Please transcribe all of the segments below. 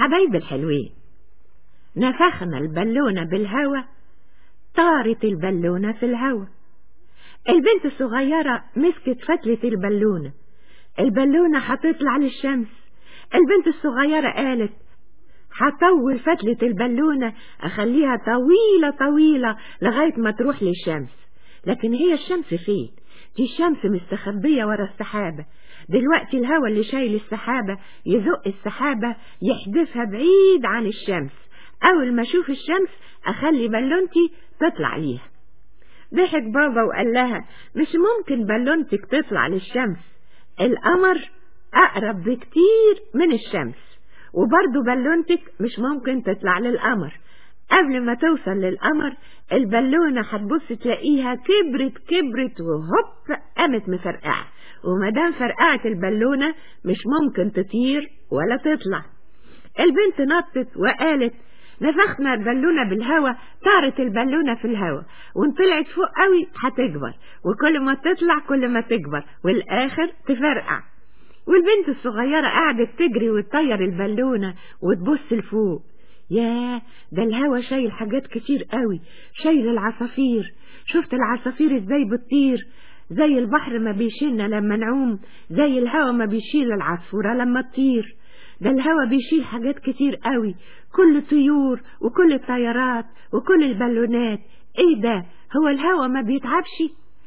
حبايب الحلوين نفخنا البالونة بالهوا طارت البالونة في الهوا البنت الصغيرة مسكت فتلة البالونة البالونة هتطلع للشمس البنت الصغيرة قالت هطول فتلة البالونة أخليها طويلة طويلة لغاية ما تروح للشمس لكن هي الشمس فين؟ دي الشمس مستخبية ورا السحابة دلوقتي الهواء اللي شايل السحابة يزق السحابة يحدفها بعيد عن الشمس أول ما أشوف الشمس أخلي بالونتي تطلع ليها ضحك بابا وقال لها مش ممكن بالونتك تطلع للشمس القمر أقرب بكتير من الشمس وبرضه بالونتك مش ممكن تطلع للقمر قبل ما توصل للقمر البالونة هتبص تلاقيها كبرت كبرت وهوب قامت مفرقعة ومادام فرقعت البالونة مش ممكن تطير ولا تطلع البنت نطت وقالت نفخنا البالونة بالهوا طارت البالونة في الهوا وان طلعت فوق قوي هتكبر وكل ما تطلع كل ما تكبر والاخر تفرقع والبنت الصغيرة قعدت تجري وتطير البالونة وتبص لفوق ياه ده الهوا شايل حاجات كتير قوي شايل العصافير شفت العصافير ازاي بتطير زي البحر ما بيشيلنا لما نعوم زي الهوا ما بيشيل العصفورة لما تطير ده الهوا بيشيل حاجات كتير قوي كل طيور وكل الطيارات وكل البالونات ايه ده هو الهوا ما بيتعبش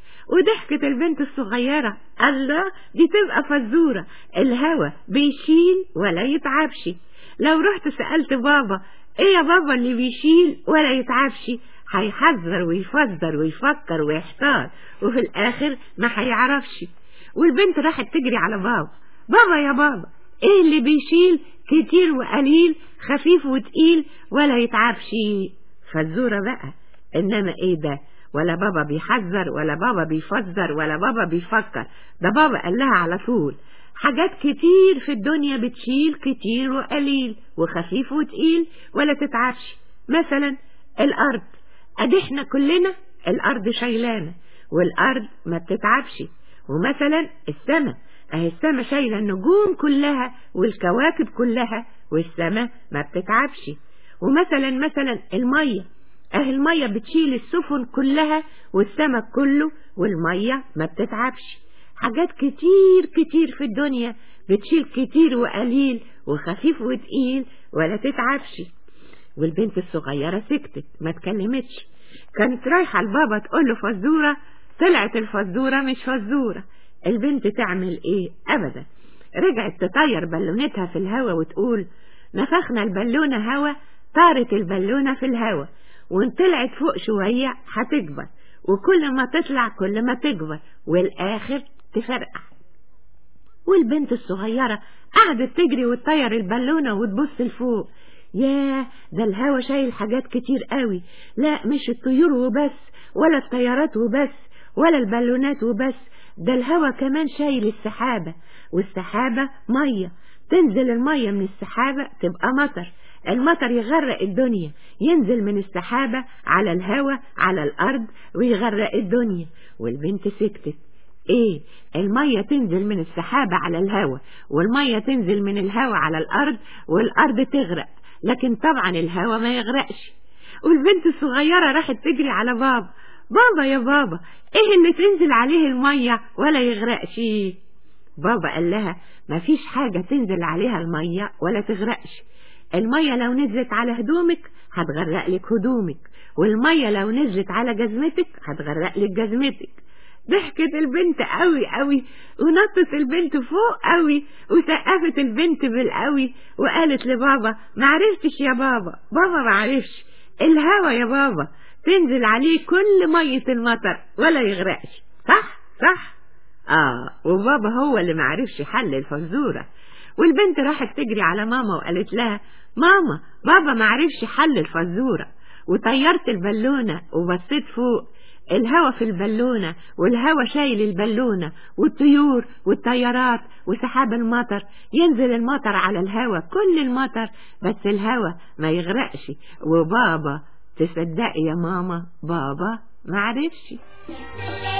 وضحكت البنت الصغيرة الله دي تبقى فزورة الهوا بيشيل ولا يتعبش لو رحت سألت بابا ايه يا بابا اللي بيشيل ولا يتعبش هيحذر ويفزر ويفكر ويحتار وفي الاخر ما هيعرفش والبنت راحت تجري على بابا بابا يا بابا ايه اللي بيشيل كتير وقليل خفيف وتقيل ولا يتعبش فزورة بقى انما ايه ده ولا بابا بيحذر ولا بابا بيفزر ولا بابا بيفكر ده بابا قال لها على طول حاجات كتير في الدنيا بتشيل كتير وقليل وخفيف وتقيل ولا تتعبش مثلا الأرض أدي احنا كلنا الأرض شايلانا والأرض ما بتتعبش ومثلا السماء اهي السماء شايلة النجوم كلها والكواكب كلها والسماء ما بتتعبش ومثلا مثلا المية اهي المية بتشيل السفن كلها والسمك كله والمية ما بتتعبش حاجات كتير كتير في الدنيا بتشيل كتير وقليل وخفيف وتقيل ولا تتعبش والبنت الصغيرة سكتت ما تكلمتش كانت رايحة لبابا تقول له فزورة طلعت الفزورة مش فزورة البنت تعمل ايه ابدا رجعت تطير بالونتها في الهوا وتقول نفخنا البالونة هوا طارت البالونة في الهوا وان طلعت فوق شوية هتكبر وكل ما تطلع كل ما تكبر والاخر تفرقع والبنت الصغيرة قعدت تجري وتطير البالونة وتبص لفوق ياه ده الهوا شايل حاجات كتير قوي لا مش الطيور وبس ولا الطيارات وبس ولا البالونات وبس ده الهوا كمان شايل السحابة والسحابة مية تنزل المية من السحابة تبقى مطر المطر يغرق الدنيا ينزل من السحابة على الهوا على الأرض ويغرق الدنيا والبنت سكتت ايه المية تنزل من السحابة على الهوا والمية تنزل من الهوا على الأرض والأرض تغرق لكن طبعا الهوا ما يغرقش والبنت الصغيرة راحت تجري على بابا بابا يا بابا ايه اللي تنزل عليه المية ولا يغرقش بابا قال لها مفيش حاجة تنزل عليها المية ولا تغرقش المية لو نزلت على هدومك هتغرق لك هدومك والمية لو نزلت على جزمتك هتغرق لك جزمتك ضحكت البنت قوي قوي ونطت البنت فوق قوي وسقفت البنت بالقوي وقالت لبابا معرفتش يا بابا بابا معرفش الهوا يا بابا تنزل عليه كل مية المطر ولا يغرقش صح صح اه وبابا هو اللي معرفش حل الفزورة والبنت راحت تجري على ماما وقالت لها ماما بابا معرفش حل الفزورة وطيرت البالونة وبصيت فوق الهوا في البالونة والهوا شايل البالونة والطيور والطيارات وسحاب المطر ينزل المطر على الهوا كل المطر بس الهوا ما يغرقش وبابا تصدقي يا ماما بابا معرفش